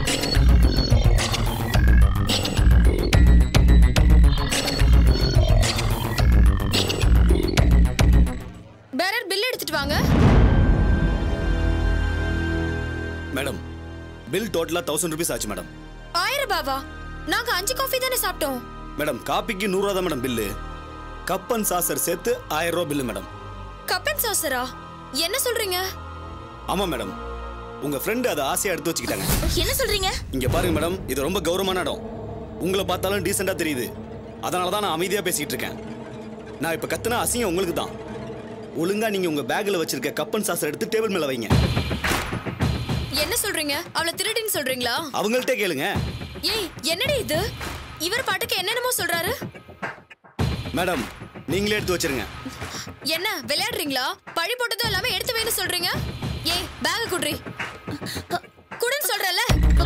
பேரர் bill எடுத்துட்டு வாங்க madam bill டோட்டலா தௌசண்ட் ருபீஸ் ஆச்சு மேடம் ஆயிரம் ரூபாவா நாங்க அஞ்சு காஃபி தானே சாப்பிட்டோம் மேடம் காப்பிக்கு நூறுரூவா தான் madam bill cup and saucer சேர்த்து ஆயிரம் ரூபா பில்லு மேடம் கப்பன் சாசரா என்ன சொல்றீங்க ஆமா மேடம் உங்க ஃப்ரெண்டு அதை ஆசையா எடுத்து வச்சுக்கிட்டாங்க என்ன சொல்றீங்க இங்க பாருங்க மேடம் இது ரொம்ப கௌரவமான இடம் உங்களை பார்த்தாலும் டீசெண்டா தெரியுது அதனால தான் நான் அமைதியா பேசிட்டு இருக்கேன் நான் இப்ப கத்துனா அசிங்கம் உங்களுக்கு தான் ஒழுங்கா நீங்க உங்க பேக்ல வச்சிருக்க கப்பன் சாசர் எடுத்து டேபிள் மேல வைங்க என்ன சொல்றீங்க அவளை திருடின்னு சொல்றீங்களா அவங்கள்ட்ட கேளுங்க ஏய் என்னடி இது இவர் பாட்டுக்கு என்னென்னமோ சொல்றாரு மேடம் நீங்களே எடுத்து வச்சிருங்க என்ன விளையாடுறீங்களா பழி போட்டதும் எல்லாமே எடுத்து வேணும் சொல்றீங்க ஏய் பேக குடுறி குடுன்னு சொல்றல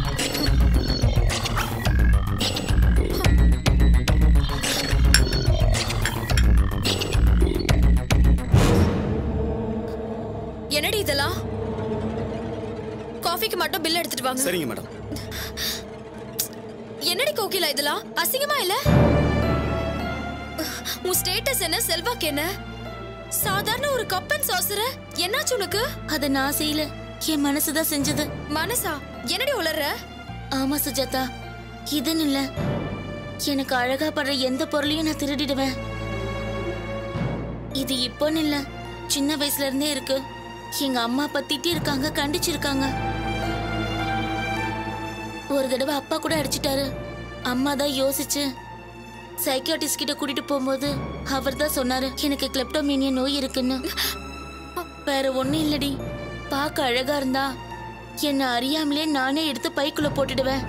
என்னடி இதெல்லாம் காஃபிக்கு மட்டும் பில் எடுத்துட்டு வாங்க சரிங்க மேடம் என்னடி கோகிலா இதெல்லாம் அசிங்கமா இல்ல உன் ஸ்டேட்டஸ் என்ன செல்வாக்கு என்ன சாதாரண ஒரு கப்பன் சாசர என்னாச்சு உனக்கு அத நான் செய்யல என் மனசுதான் செஞ்சது மனசா என்னடி உளற ஆமா சுஜாதா இதுன்னு இல்ல எனக்கு அழகா படுற எந்த பொருளையும் நான் திருடிடுவேன் இது இப்போன்னு இல்ல சின்ன வயசுல இருந்தே இருக்கு எங்க அம்மா அப்பா திட்டி இருக்காங்க கண்டிச்சிருக்காங்க ஒரு தடவை அப்பா கூட அடிச்சிட்டாரு அம்மா தான் யோசிச்சு சைக்கியாட்டிஸ்ட் கிட்ட கூட்டிட்டு போகும்போது அவர் தான் சொன்னாரு எனக்கு கிளெப்டோமீனியா நோய் இருக்குன்னு வேற ஒண்ணும் இல்லடி பார்க்க அழகா இருந்தா என்ன அறியாமலே நானே எடுத்து பைக்குள்ள போட்டுடுவேன்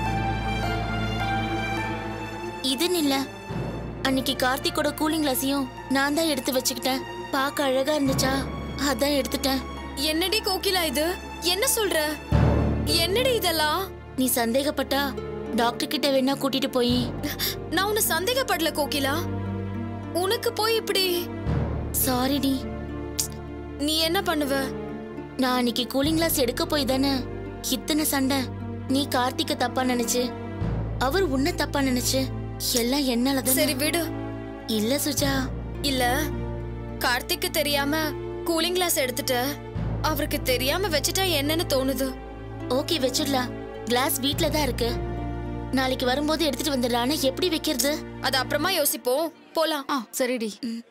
இதுன்னு இல்ல அன்னைக்கு கார்த்திக்கோட கூலிங் கிளாஸையும் நான் தான் எடுத்து வச்சுக்கிட்டேன் பார்க்க அழகா இருந்துச்சா அதான் எடுத்துட்டேன் என்னடி கோகிலா இது என்ன சொல்ற என்னடி இதெல்லாம் நீ சந்தேகப்பட்டா டாக்டர் கிட்ட வேணா கூட்டிட்டு போய் நான் உன்னை சந்தேகப்படல கோகிலா உனக்கு போய் இப்படி சாரிடி நீ என்ன பண்ணுவ நான் அன்னைக்கு கூலிங் கிளாஸ் எடுக்க போய் தானே இத்தனை சண்டை நீ கார்த்திக்க தப்பா நினைச்சு அவர் உன்னை தப்பா நினைச்சு எல்லாம் என்னாலதான் சரி விடு இல்ல சுஜா இல்ல கார்த்திக்கு தெரியாம கூலிங் கிளாஸ் எடுத்துட்ட அவருக்கு தெரியாம வச்சுட்டா என்னன்னு தோணுது ஓகே வச்சிடலாம் கிளாஸ் வீட்ல தான் இருக்கு நாளைக்கு வரும்போது எடுத்துட்டு வந்துடுறானா எப்படி வைக்கிறது அது அப்புறமா யோசிப்போம் போலாம் ஆ சரிடி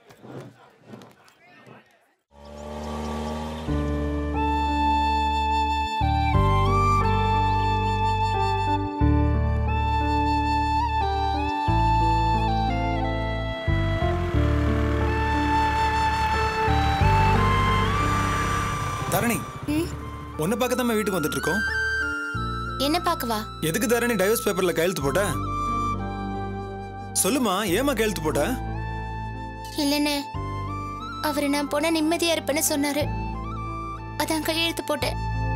தரணி உன்னை பார்க்க தான் வீட்டுக்கு வந்துட்டு இருக்கோம் என்ன பாக்கவா எதுக்கு தரணி டைவர்ஸ் பேப்பர்ல கையெழுத்து போட்ட சொல்லுமா ஏமா கையெழுத்து போட்ட இல்லனே அவரு நான் போனா நிம்மதியா இருப்பேன்னு சொன்னாரு அதான் கையெழுத்து போட்டேன்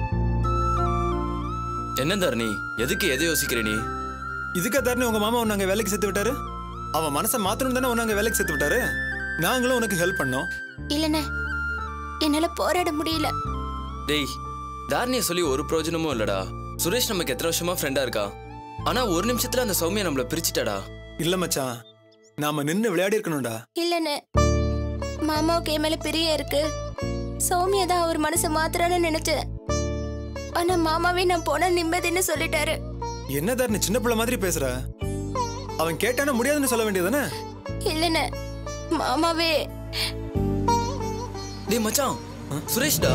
என்ன தரணி எதுக்கு எதை யோசிக்கிற நீ இதுக்கா தரணி உங்க மாமா உன்னை அங்க வேலைக்கு சேர்த்து விட்டாரு அவன் மனசை மாத்தணும் தானே உன்னை அங்க வேலைக்கு சேர்த்து விட்டாரு நாங்களும் உனக்கு ஹெல்ப் பண்ணோம் இல்லனே என்னால போராட முடியல டேய் தாரணிய சொல்லி ஒரு பிரயோஜனமும் இல்லடா சுரேஷ் நமக்கு எத்தனை வருஷமா ஃப்ரெண்டா இருக்கா ஆனா ஒரு நிமிஷத்துல அந்த சௌமியா நம்மள பிரிச்சுட்டாடா இல்ல மச்சான் நாம நின்னு விளையாடி இருக்கணும்டா இல்லனே மாமாவுக்கு என் மேல பிரியம் இருக்கு சௌமியா தான் அவர் மனசை மாத்திரான்னு நினைச்சேன் ஆனா மாமாவே நான் போன நிம்மதின்னு சொல்லிட்டாரு என்ன தரணி சின்ன பிள்ளை மாதிரி பேசுற அவன் கேட்டானா முடியாதுன்னு சொல்ல வேண்டியதானே இல்லனே மாமாவே டேய் மச்சான் சுரேஷ்டா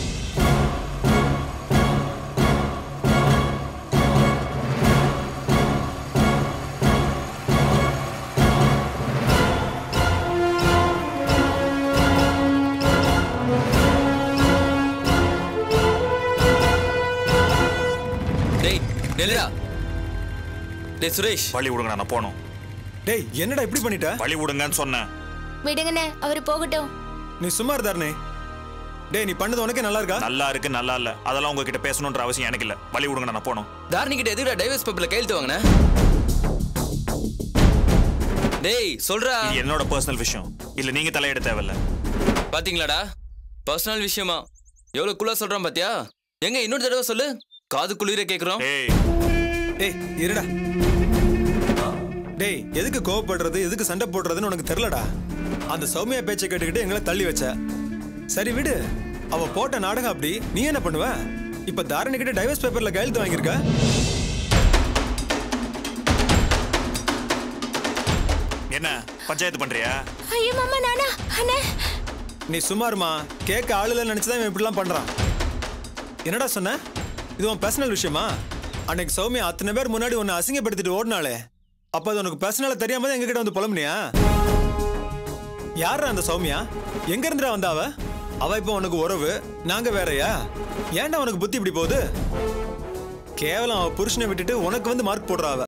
டேய் நெல்லுடா டேய் சுரேஷ் வழி விடுங்க நான் போகணும் டேய் என்னடா இப்படி பண்ணிட்ட வழி விடுங்கன்னு சொன்னேன் விடுங்கண்ணே அவர் போகட்டும் நீ சும்மா இரு தரணி டேய் நீ பண்ணது உனக்கே நல்லா இருக்கா நல்லா இருக்கு நல்லா இல்ல அதெல்லாம் உங்ககிட்ட பேசணுன்ற அவசியம் எனக்கு இல்ல வழி விடுங்க நான் போகணும் தாரணி கிட்ட எதுக்குடா டைவர்ஸ் பேப்பர்ல கையெழுத்து வாங்கின டேய் சொல்றா இது என்னோட பர்சனல் விஷயம் இல்ல நீங்க தலையிட தேவையில்ல பாத்தீங்களாடா பர்சனல் விஷயமா எவ்வளவு கூலா சொல்றான் பாத்தியா எங்க இன்னொரு தடவை சொல்லு காது குளிர கேக்குறோம் ஏய் டேய் இருடா டேய் எதுக்கு கோவப்படுறது எதுக்கு சண்டை போடுறதுன்னு உனக்கு தெரிலடா அந்த சௌமியா பேச்சை கேட்டுக்கிட்டு எங்களை தள்ளி வச்ச சரி விடு அவ போட்ட நாடகம் அப்படி நீ என்ன பண்ணுவ இப்ப தாரணி கிட்ட டைவர்ஸ் பேப்பர்ல கையெழுத்து வாங்கியிருக்க என்ன பஞ்சாயத்து பண்றியா ஐயோ மாமா நானா அண்ணே நீ சுமாருமா கேட்க ஆளுல நினைச்சுதான் இவன் இப்படிலாம் பண்றான் என்னடா சொன்ன இது உன் பர்சனல் விஷயமா அன்னைக்கு சௌமியா அத்தனை பேர் முன்னாடி உன்னை அசிங்கப்படுத்திட்டு ஓடினாலே அப்ப அது உனக்கு பர்சனலா தெரியாம தான் எங்ககிட்ட வந்து புலம்புனியா யாரா அந்த சௌமியா எங்க இருந்துடா வந்தா அவ அவ இப்ப உனக்கு உறவு நாங்க வேறயா ஏன்டா உனக்கு புத்தி இப்படி போகுது கேவலம் அவ புருஷனை விட்டுட்டு உனக்கு வந்து மார்க் போடுறா அவ